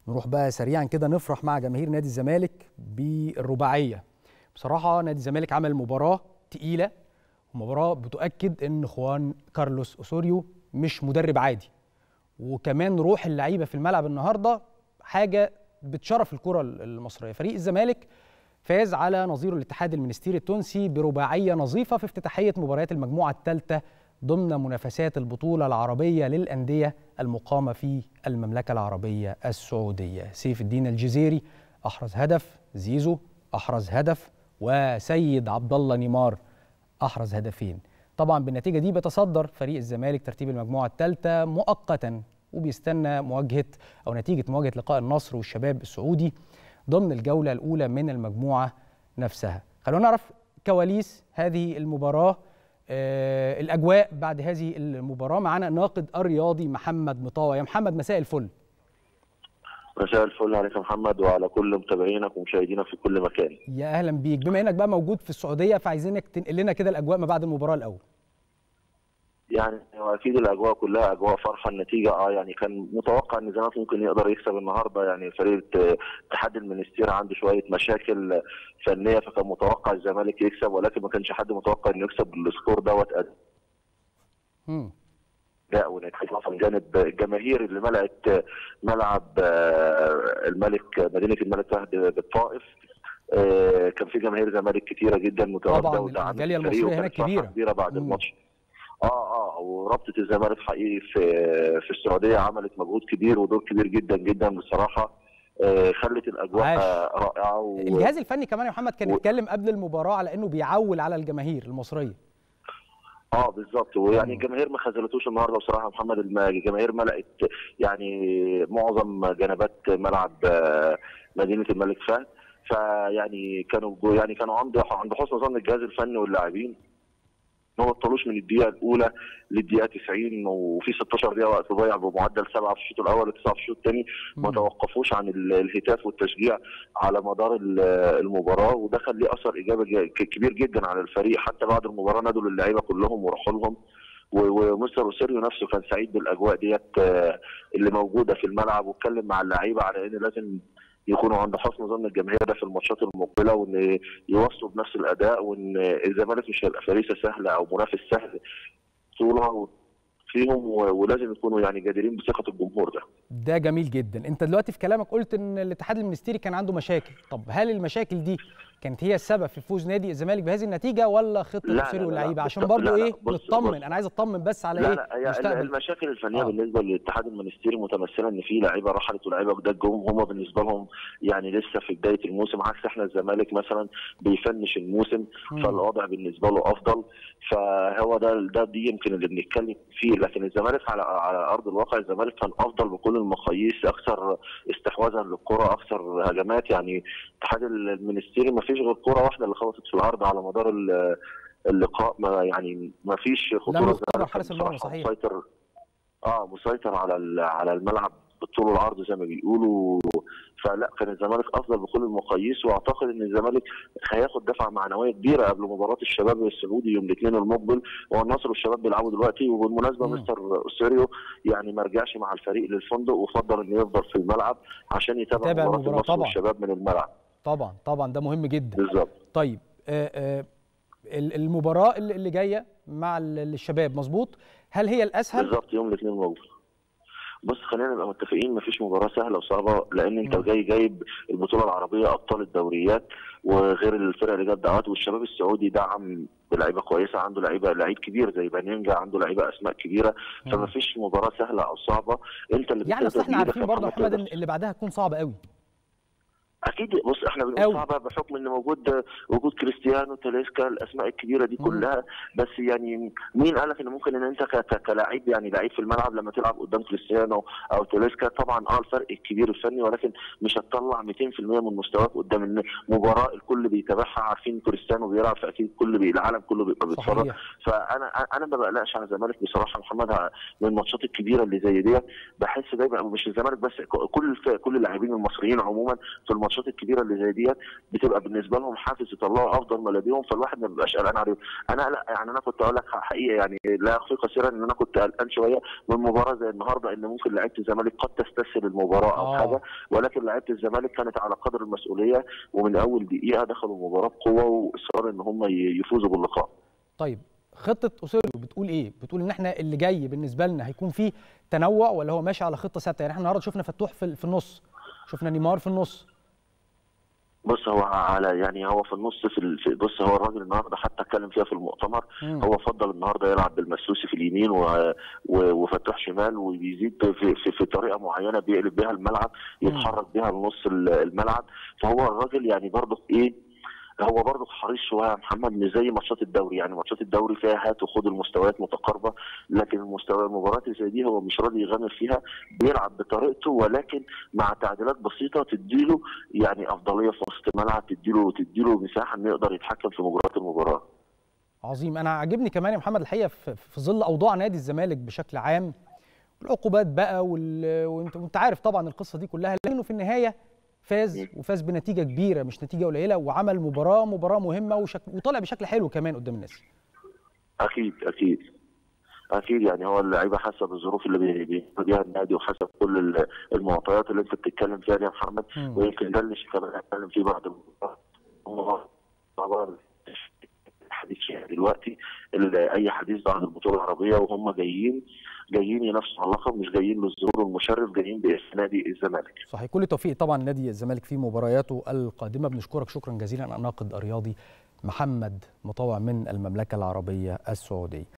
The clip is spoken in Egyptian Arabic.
نروح بقى سريعا كده نفرح مع جماهير نادي الزمالك بالرباعيه بصراحه نادي الزمالك عمل مباراه تقيله ومباراه بتؤكد ان خوان كارلوس اوسوريو مش مدرب عادي وكمان روح اللعيبه في الملعب النهارده حاجه بتشرف الكره المصريه فريق الزمالك فاز على نظيره الاتحاد المنستيري التونسي برباعيه نظيفه في افتتاحيه مباريات المجموعه الثالثه ضمن منافسات البطوله العربيه للانديه المقامه في المملكه العربيه السعوديه سيف الدين الجزيري احرز هدف زيزو احرز هدف وسيد عبد الله نيمار احرز هدفين طبعا بالنتيجه دي بيتصدر فريق الزمالك ترتيب المجموعه الثالثه مؤقتا وبيستنى مواجهه او نتيجه مواجهه لقاء النصر والشباب السعودي ضمن الجوله الاولى من المجموعه نفسها خلونا نعرف كواليس هذه المباراه آه الاجواء بعد هذه المباراه معنا الناقد الرياضي محمد مطاوع يا محمد مساء الفل مساء الفل عليك يا محمد وعلى كل متابعينك ومشاهدينك في كل مكان يا اهلا بيك بما انك بقى موجود في السعوديه فعايزينك تنقل لنا كده الاجواء ما بعد المباراه الاول يعني اكيد الاجواء كلها اجواء فرحه النتيجه اه يعني كان متوقع ان الزمالك ممكن يقدر يكسب النهارده يعني فريق اتحاد المنستير عنده شويه مشاكل فنيه فكان متوقع الزمالك يكسب ولكن ما كانش حد متوقع انه يكسب بالسكور دوت لا ونتيجه من جانب الجماهير اللي ملأت ملعب الملك مدينه الملك فهد بالطائف كان في جماهير زمالك كتيره جدا متواجده طبعا الجاليه المصريه هناك كبيره كبيره بعد الماتش اه اه ورابطه الزمالك حقيقي في في السعوديه عملت مجهود كبير ودور كبير جدا جدا بصراحه آه خلت الاجواء عاش. رائعه و... الجهاز الفني كمان يا محمد كان يتكلم و... قبل المباراه على انه بيعول على الجماهير المصريه اه بالظبط ويعني الجماهير ما خذلتوش النهارده بصراحه محمد الجماهير ملأت يعني معظم جنبات ملعب مدينه الملك فهد فيعني كانوا يعني كانوا عند عند حسن ظن الجهاز الفني واللاعبين ما بطلوش من الدقيقه الاولى للدقيقه 90 وفي 16 دقيقه وقت ضايع بمعدل سبعه في الشوط الاول وتسعه في الشوط الثاني ما توقفوش عن الهتاف والتشجيع على مدار المباراه وده كان ليه اثر ايجابي كبير جدا على الفريق حتى بعد المباراه نادوا للعيبه كلهم وراحوا لهم ومستر روسيريو نفسه كان سعيد بالاجواء ديت اللي موجوده في الملعب واتكلم مع اللعيبه على ان لازم يكونوا عند حسن ظن الجماهير ده في الماتشات المقبله وان يوصلوا بنفس الاداء وان الزمالك مش هيبقى فريسه سهله او منافس سهل طولها فيهم ولازم يكونوا يعني جادرين بثقه الجمهور ده. ده جميل جدا، انت دلوقتي في كلامك قلت ان الاتحاد المنستيري كان عنده مشاكل، طب هل المشاكل دي كانت هي السبب في فوز نادي الزمالك بهذه النتيجه ولا خطه السير واللعيبه عشان برضه ايه نطمن انا عايز اطمن بس على لا ايه لا مستقبل. المشاكل الفنيه آه. بالنسبه للاتحاد المنستيري متمثله ان في لعيبه رحلت ولاعيبه جداد جم هم بالنسبه لهم يعني لسه في بدايه الموسم عكس احنا الزمالك مثلا بيفنش الموسم م. فالوضع بالنسبه له افضل فهو ده ده دي يمكن اللي بنتكلم فيه لكن الزمالك على على ارض الواقع الزمالك كان افضل بكل المقاييس اكثر استحواذا للكره اكثر هجمات يعني الاتحاد المنستيري ما فيش غير كره واحده اللي خبطت في الارض على مدار اللقاء ما يعني ما فيش خطوره حارس المرمى صحيح مسيطر اه مسيطر على على الملعب بالطول والعرض زي ما بيقولوا فلا كان الزمالك افضل بكل المقاييس واعتقد ان الزمالك هياخد دفعه معنويه كبيره قبل مباراه الشباب السعودي يوم الاثنين المقبل والنصر والشباب بيلعبوا دلوقتي وبالمناسبه مستر اوسيريو يعني ما رجعش مع الفريق للفندق وفضل انه يفضل في الملعب عشان يتابع مباراه النصر طبعا. والشباب من الملعب طبعا طبعا ده مهم جدا بالظبط طيب آآ آآ المباراه اللي جايه مع الشباب مظبوط هل هي الاسهل بالظبط يوم الاثنين المقبل بص خلينا نبقى متفقين مفيش مباراه سهله وصعبه لان انت جاي جايب البطوله العربيه ابطال الدوريات وغير الفرق اللي جت دعوات والشباب السعودي دعم بلعيبه كويسه عنده لعيبه لعيب كبير زي بانينجا عنده لعيبه اسماء كبيره فما فيش مباراه سهله او صعبه انت اللي يعني اصل احنا عارفين برضه محمد اللي بعدها هتكون صعبه قوي اكيد بص احنا بنقول صعبه بحكم ان موجود وجود كريستيانو تاليسكا الاسماء الكبيره دي كلها بس يعني مين قال لك ان ممكن ان انت كلاعب يعني لعيب في الملعب لما تلعب قدام كريستيانو او تاليسكا طبعا اه الفرق الكبير الفني ولكن مش هتطلع 200% من مستواك قدام المباراه الكل بيتابعها عارفين كريستيانو بيلعب فاكيد كل بي العالم كله بيبقى بيتفرج فانا انا ما بقلقش على الزمالك بصراحه محمد من الماتشات الكبيره اللي زي ديت بحس دايما مش الزمالك بس كل كل اللاعبين المصريين عموما في الماتشات الماتشات الكبيره اللي زي ديت بتبقى بالنسبه لهم حافز يطلعوا افضل ما لديهم فالواحد ما بيبقاش قلقان عليهم انا لا يعني انا كنت اقول لك حقيقه يعني لا اخفيك سرا ان انا كنت قلقان شويه من مباراه زي النهارده ان ممكن لعيبه الزمالك قد تستسهل المباراه او آه. حاجه ولكن لعيبه الزمالك كانت على قدر المسؤوليه ومن اول دقيقه دخلوا المباراه بقوه واصرار ان هم ي- يفوزوا باللقاء طيب خطه اوسيريو بتقول ايه بتقول ان احنا اللي جاي بالنسبه لنا هيكون فيه تنوع ولا هو ماشي على خطه ثابته يعني احنا النهارده شفنا فتوح في في النص شفنا نيمار في النص بص هو على يعني هو في النص في ال- في- بص هو الراجل النهارده حتى اتكلم فيها في المؤتمر مم. هو فضل النهارده يلعب بالمسلوسي في اليمين و- و- وفتوح شمال وبيزيد في, في, في طريقه معينه بيقلب بيها الملعب يتحرك بيها لنص ال- الملعب فهو الراجل يعني برضه ايه هو برضه حريص شويه يا محمد مش زي ماتشات الدوري يعني ماتشات الدوري فيها هات وخد المستويات متقاربه لكن المستوى المباريات اللي زي دي هو مش راضي يغامر فيها بيلعب بطريقته ولكن مع تعديلات بسيطه تديله يعني افضليه في وسط الملعب تديله تديله مساحه انه يقدر يتحكم في مجريات المباراه عظيم انا عاجبني كمان يا محمد الحقيقه في, في ظل اوضاع نادي الزمالك بشكل عام العقوبات بقى وال... وانت وانت عارف طبعا القصه دي كلها لكنه في النهايه فاز وفاز بنتيجه كبيره مش نتيجه قليله وعمل مباراه مباراه مهمه وشكل وطلع بشكل حلو كمان قدام الناس اكيد اكيد اكيد يعني هو اللعيبه حسب الظروف اللي بي- بيمر بيها النادي وحسب كل ال- المعطيات اللي انت بتتكلم فيها دي يا محمد مم. ويمكن ده اللي كمان هتكلم فيه بعد المباراه هو طبعا الحديث فيها دلوقتي ال- اي حديث بعد البطوله العربيه وهم جايين جايين ينافسوا على اللقب مش جايين للظهور المشرف جايين باسم نادي الزمالك صحيح كل التوفيق طبعا نادي الزمالك في مبارياته القادمه بنشكرك شكرا جزيلا الناقد الرياضي محمد مطوع من المملكه العربيه السعوديه